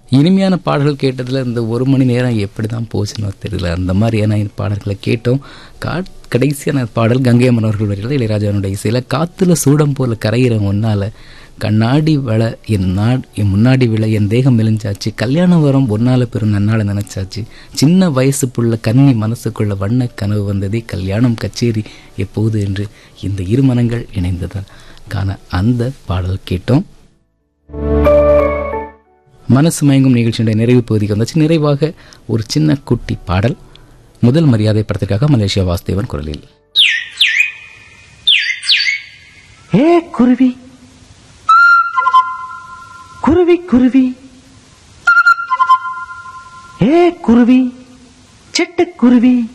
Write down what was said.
இனிமையான பாடல்கள் கேட்டதில் இந்த ஒரு மணி நேரம் எப்படி தான் போச்சுன்னு தெரியல அந்த மாதிரியான பாடல்களை கேட்டோம் கா கடைசியான பாடல் கங்கை அம்மன் அவர்கள் வரையில் இளையராஜாவுடைய இசையில் காற்றுல சூடம் போல கரையிற ஒன்னால் கண்ணாடி வள என் நாட் என் முன்னாடி விழ என் தேகம் மெலிஞ்சாச்சு கல்யாணம் வரம் ஒன்னால பெரும் நன்னால நினைச்சாச்சு சின்ன வயசு புள்ள கன்னி மனசுக்குள்ள வண்ண கனவு வந்ததே கல்யாணம் கச்சேரி எப்போது என்று இந்த இரு மனங்கள் இணைந்ததால் காண அந்த பாடல் கேட்டோம் மனசு மயங்கும் நிகழ்ச்சியுடைய நிறைவு பகுதிக்கு வந்தாச்சு நிறைவாக ஒரு சின்ன குட்டி பாடல் முதல் மரியாதை படத்திற்காக மலேசியா வாசுதேவன் குரலில் ஏ குருவி குருவி குருவி ஏ குருவி சிட்டுக்குருவி